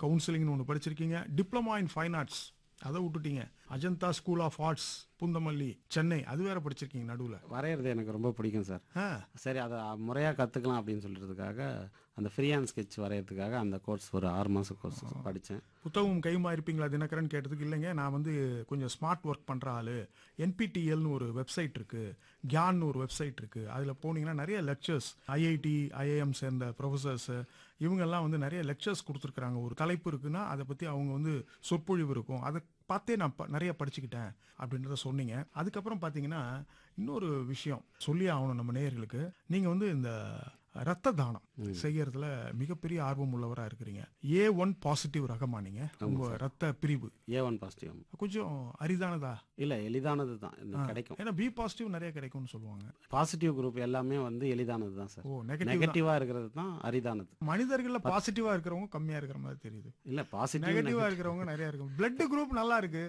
கவுன்சிலிங்னு ஒன்று படிச்சிருக்கீங்க diploma in fine arts அதை விட்டுட்டீங்க Ajanta school of arts Poonamallee Chennai அது வேற படிச்சிருக்கீங்க நடுவில் வரைகிறது எனக்கு ரொம்ப பிடிக்கும் சார் ஆ சரி அதை முறையாக கற்றுக்கலாம் அப்படின்னு சொல்கிறதுக்காக அந்த ஃப்ரீ ஹேண்ட் ஸ்கெட்ச் வரைகிறதுக்காக அந்த கோர்ஸ் ஒரு ஆறு மாதம் கோர்ஸ் படித்தேன் புத்தகம் கைமா இருப்பீங்களா தினகரன் கேட்டதுக்கு இல்லைங்க நான் வந்து கொஞ்சம் ஸ்மார்ட் ஒர்க் பண்ணுற ஆள் என்பிடிஎல்னு ஒரு வெப்சைட் இருக்கு கியான்னு ஒரு வெப்சைட் இருக்கு அதில் போனீங்கன்னா நிறைய லெக்சர்ஸ் ஐஐடி ஐஐஎம் சேர்ந்த ப்ரொஃபசர்ஸ் இவங்கெல்லாம் வந்து நிறைய லெக்சர்ஸ் கொடுத்துருக்குறாங்க ஒரு தலைப்பு இருக்குன்னா அதை பற்றி அவங்க வந்து சொற்பொழிவு இருக்கும் அதை பார்த்தே நான் ப- நிறைய படிச்சுக்கிட்டேன் அப்படின்றத சொன்னீங்க அதுக்கப்புறம் பார்த்தீங்கன்னா இன்னொரு விஷயம் சொல்லி ஆகணும் நம்ம நேயர்களுக்கு நீங்கள் வந்து இந்த ரத்த தானம் செய்யறதுல மிகப்பெரிய ஆர்வம் உள்ளவராக இருக்கிறீங்க ஏ ஒன் பாசிட்டிவ் ரகமா நீங்க உங்க ரத்த பிரிவு ஏ ஒன் பாசிட்டிவ் கொஞ்சம் அரிதானதா இல்லை எளிதானது தான் இந்த கிடைக்கும் ஏன்னா பி பாசிட்டிவ் நிறைய கிடைக்கும்னு சொல்லுவாங்க பாசிட்டிவ் குரூப் எல்லாமே வந்து எளிதானது தான் சார் ஓ நெகட்டிவ் நெகட்டிவாக இருக்கிறது தான் அரிதானது மனிதர்கள்ல பாசிட்டிவா இருக்கிறவங்க கம்மியா இருக்கிற மாதிரி தெரியுது இல்லை பாசிட்டிவ் நெகட்டிவா இருக்கிறவங்க நிறைய இருக்கு பிளட் குரூப் நல்லா இருக்கு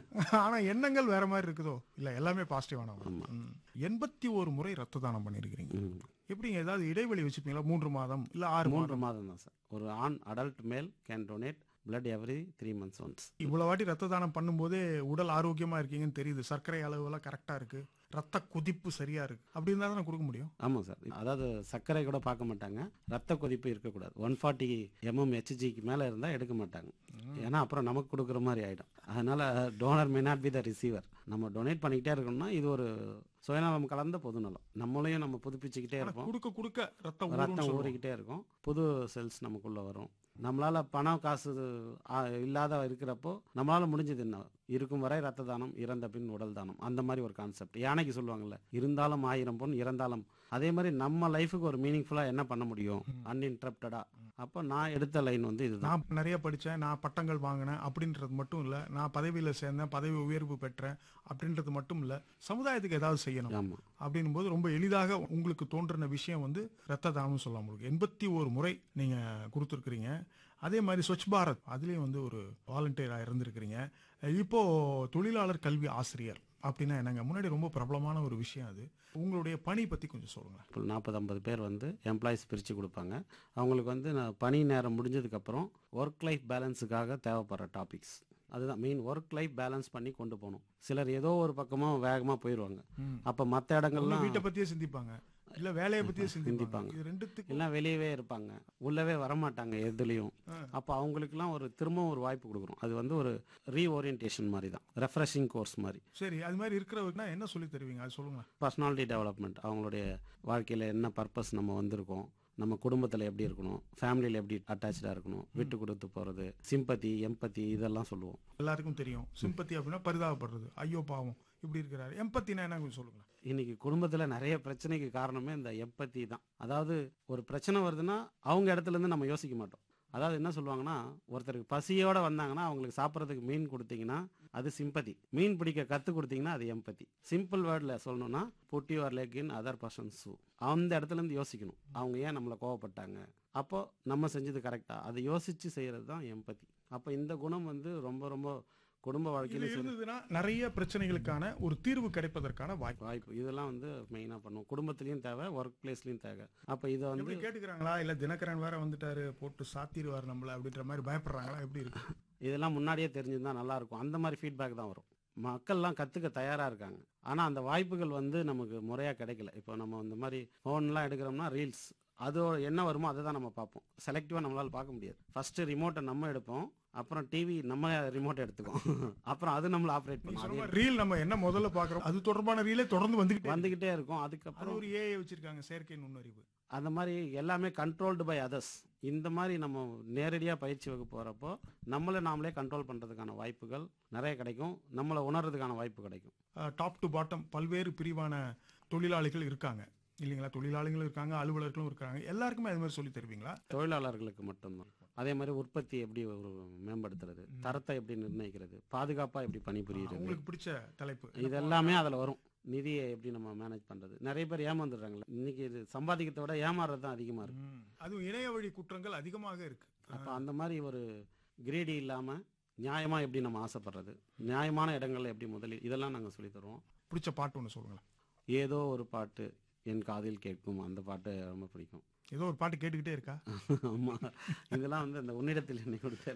ஆனா எண்ணங்கள் வேற மாதிரி இருக்குதோ இல்ல எல்லாமே பாசிட்டிவானவங்க ம். எண்பத்தி ஒரு முறை ரத்த தானம் பண்ணிருக்கீங்க எப்படிங்க ஏதாவது இடைவெளி வச்சுப்பீங்களா மூன்று மாதம் இல்ல ஆறு மாதம் மூன்று மாதம் தான் சார் ஒரு ஆண் adult male can donate blood every three months once இவ்வளவு வாட்டி ரத்த தானம் பண்ணும்போதே உடல் ஆரோக்கியமா இருக்கீங்கன்னு தெரியுது சர்க்கரை அளவு எல்லாம் கரெக்டா இருக்கு ரத்த கொதிப்பு சரியா இருக்கு அப்படி இருந்தா தானே கொடுக்க முடியும் ஆமாம் சார் அதாவது சர்க்கரை கூட பார்க்க மாட்டாங்க ரத்த கொதிப்பு இருக்கக்கூடாது ஒன் ஃபார்ட்டி எம்எம் ஹெச்ஜிக்கு மேலே இருந்தால் எடுக்க மாட்டாங்க ஏன்னா அப்புறம் நமக்கு கொடுக்குற மாதிரி ஆகிடும் அதனால donor may not be the receiver நம்ம டொனேட் பண்ணிக்கிட்டே இருக்கணும்னா இது ஒரு சுயநலம் கலந்த பொதுநலம் நம்மளையும் நம்ம புதுப்பிச்சுக்கிட்டே இருப்போம் கொடுக்க கொடுக்க ரத்தம் ஊறும்னு ரத்தம் சொல்லுவாங்க. ஊறிக்கிட்டே இருக்கும் புது செல்ஸ் நமக்குள்ள வரும் நம்மளால பணம் காசு ஆ, இல்லாத இருக்கிறப்போ நம்மளால முடிஞ்சது என்ன இருக்கும் வரை ரத்த தானம் இறந்த பின் உடல் தானம் அந்த மாதிரி ஒரு கான்செப்ட் யானைக்கு சொல்லுவாங்கல்ல இருந்தாலும் ஆயிரம் பொன் இறந்தாலும் அதே மாதிரி நம்ம லைஃபுக்கு ஒரு மீனிங்ஃபுல்லா என்ன பண்ண முடியும் அன்இன்டரப்டடா அப்போ நான் எடுத்த லைன் வந்து இதுதான் நான் நிறைய படிச்சேன் நான் பட்டங்கள் வாங்கினேன் அப்படின்றது மட்டும் இல்ல நான் பதவியில சேர்ந்தேன் பதவி உயர்வு பெற்றேன் அப்படின்றது மட்டும் இல்ல சமுதாயத்துக்கு ஏதாவது செய்யணும் ஆமா அப்படின்னும் போது ரொம்ப எளிதாக உங்களுக்கு தோன்றின விஷயம் வந்து ரத்த தானம் சொல்லலாம் உங்களுக்கு எண்பத்தி ஒரு முறை நீங்க கொடுத்துருக்கிறீங்க அதே மாதிரி ஸ்வச் பாரத் அதுலயும் வந்து ஒரு வாலண்டியரா இருந்திருக்கிறீங்க இப்போ தொழிலாளர் கல்வி ஆசிரியர் அப்படின்னா என்னங்க முன்னாடி ரொம்ப பிரபலமான ஒரு விஷயம் அது உங்களுடைய பணி பத்தி கொஞ்சம் சொல்லுங்க இப்போ நாற்பது ஐம்பது பேர் வந்து எம்ப்ளாயிஸ் பிரித்து கொடுப்பாங்க அவங்களுக்கு வந்து நான் பணி நேரம் முடிஞ்சதுக்கப்புறம் ஒர்க் லைஃப் பேலன்ஸுக்காக தேவைப்படுற டாபிக்ஸ் அதுதான் மெயின் ஒர்க் லைஃப் பேலன்ஸ் பண்ணி கொண்டு போகணும் சிலர் ஏதோ ஒரு பக்கமாக வேகமாக போயிடுவாங்க அப்போ மற்ற ஒண்ணு இடங்கள்லாம் வீட்டை பத்தியே சிந்திப்பாங்க இல்ல வேலையை பத்தியே சிந்திப்பாங்க இது ரெண்டுத்துக்கும் எல்லாம் வெளியவே இருப்பாங்க உள்ளவே வரமாட்டாங்க எதுலேயும் அப்போ அவங்களுக்குலாம் ஒரு திரும்பவும் ஒரு வாய்ப்பு கொடுக்குறோம் அது வந்து ஒரு ரீஓரியன்டேஷன் மாதிரி தான் ரெஃப்ரெஷிங் கோர்ஸ் மாதிரி சரி அது மாதிரி இருக்கிறவங்கன்னா என்ன சொல்லி தருவீங்க அது சொல்லுங்க பர்சனாலிட்டி டெவலப்மெண்ட் அவங்களுடைய வாழ்க்கையில் என்ன பர்பஸ் நம்ம வந்திருக்கோம் நம்ம குடும்பத்தில் எப்படி இருக்கணும் ஃபேமிலியில் எப்படி அட்டாச்சாக இருக்கணும் விட்டு கொடுத்து போகிறது சிம்பத்தி எம்பத்தி இதெல்லாம் சொல்லுவோம் எல்லாருக்கும் தெரியும் சிம்பத்தி அப்படின்னா பரிதாபப்படுறது ஐயோ பாவம் இப்படி இருக்கிறாரு எம்பத்தினா என்ன கொஞ்சம் சொல்லுங்க இன்னைக்கு குடும்பத்தில் நிறைய பிரச்சனைக்கு காரணமே இந்த எம்பத்தி தான் அதாவது ஒரு பிரச்சனை வருதுன்னா அவங்க இடத்துல இருந்து நம்ம யோசிக்க மாட்டோம் அதாவது என்ன சொல்லுவாங்கன்னா ஒருத்தருக்கு பசியோட வந்தாங்கன்னா அவங்களுக்கு சாப்பிட்றதுக்கு மீன் கொடுத்தீங்கன்னா அது சிம்பத்தி மீன் பிடிக்க கற்றுக் கொடுத்தீங்கன்னா அது எம்பத்தி சிம்பிள் வேர்டில் சொல்லணும்னா put your leg in other persons அந்த இடத்துல இருந்து யோசிக்கணும் அவங்க ஏன் நம்மளை கோவப்பட்டாங்க அப்போ நம்ம செஞ்சது கரெக்டா அதை யோசிச்சு செய்யறது தான் எம்பத்தி அப்போ இந்த குணம் வந்து ரொம்ப ரொம்ப குடும்ப இது வாழ்க்கையில சரி இருந்ததுன்னா நிறைய பிரச்சனைகளுக்கான ஒரு தீர்வு கிடைப்பதற்கான வாய்ப்பு வாய்ப்பு இதெல்லாம் வந்து மெயினாக பண்ணுவோம் குடும்பத்துலேயும் தேவை ஒர்க் பிளேஸ்லையும் தேவை அப்போ இதை வந்து எப்படி கேட்டுக்கிறாங்களா இல்ல தினகரன் வேற வந்துட்டாரு போட்டு சாத்திடுவார் நம்மள அப்படின்ற மாதிரி பயப்படுறாங்களா எப்படி இருக்கு இதெல்லாம் முன்னாடியே தெரிஞ்சிருந்தா நல்லா இருக்கும் அந்த மாதிரி ஃபீட்பேக் தான் வரும் மக்கள்லாம் கற்றுக்க தயாராக இருக்காங்க ஆனால் அந்த வாய்ப்புகள் வந்து நமக்கு முறையாக கிடைக்கல இப்போ நம்ம இந்த மாதிரி ஃபோன்லாம் எடுக்கிறோம்னா ரீல்ஸ் அது என்ன வருமோ அதை தான் நம்ம பார்ப்போம் செலக்டிவாக நம்மளால் பார்க்க முடியாது ஃபர்ஸ்ட் ரிமோட்டை நம்ம எடுப்போம் அப்புறம் டிவி நம்ம ரிமோட் எடுத்துக்கோம் அப்புறம் அது நம்மள ஆப்ரேட் நீங்க பண்ணும் சொன்ன அதே மாதிரி ரீல் நம்ம என்ன முதல்ல பாக்குறோம் அது தொடர்பான ரீலே தொடர்ந்து வந்துகிட்டே இருக்கு. வந்துக்கிட்டே இருக்கும் அது அதுக்கப்புறம் ஒரு ஏஐ வச்சிருக்காங்க செயற்கை நுண்ணறிவு அந்த மாதிரி எல்லாமே கண்ட்ரோல்டு பை அதர்ஸ் இந்த மாதிரி நம்ம நேரடியாக பயிற்சி வகுப்பு போகிறப்போ நம்மளை நாமளே கண்ட்ரோல் பண்ணுறதுக்கான வாய்ப்புகள் நிறைய கிடைக்கும் நம்மளை உணர்றதுக்கான வாய்ப்பு கிடைக்கும் டாப் டு பாட்டம் பல்வேறு பிரிவான தொழிலாளிகள் இருக்காங்க இல்லைங்களா தொழிலாளிகளும் இருக்காங்க அலுவலர்களும் இருக்காங்க எல்லாருக்குமே அது மாதிரி சொல்லி தருவீங்களா தொழிலாளர்களுக்கு மட்டும்தான் அதே மாதிரி உற்பத்தி எப்படி ஒரு மேம்படுத்துறது தரத்தை எப்படி நிர்ணயிக்கிறது பாதுகாப்பாக எப்படி பணிபுரியுறது உங்களுக்கு பிடிச்ச தலைப்பு இது எல்லாமே அதில் வரும் நிதியை எப்படி நம்ம மேனேஜ் பண்ணுறது நிறைய பேர் ஏமாந்துடுறாங்களே இன்னைக்கு இது சம்பாதிக்கிறத விட ஏமாறுறது தான் அதிகமாக இருக்கு ம். அதுவும் இணைய வழி குற்றங்கள் அதிகமாக இருக்கு அப்போ அந்த மாதிரி ஒரு கிரீடி இல்லாமல் நியாயமாக எப்படி நம்ம ஆசைப்படுறது நியாயமான இடங்கள்ல எப்படி முதலில் இதெல்லாம் நாங்கள் சொல்லி தருவோம் பிடிச்ச பாட்டு ஒன்று சொல்லுங்களேன் ஏதோ ஒரு பாட்டு என் காதில் கேட்கும் அந்த பாட்டு ரொம்ப பிடிக்கும் ஏதோ ஒரு பாட்டு கேட்டுக்கிட்டே இருக்கா ஆமாம் இதெல்லாம் வந்து அந்த உன்னிடத்தில் என்னை கொடுத்த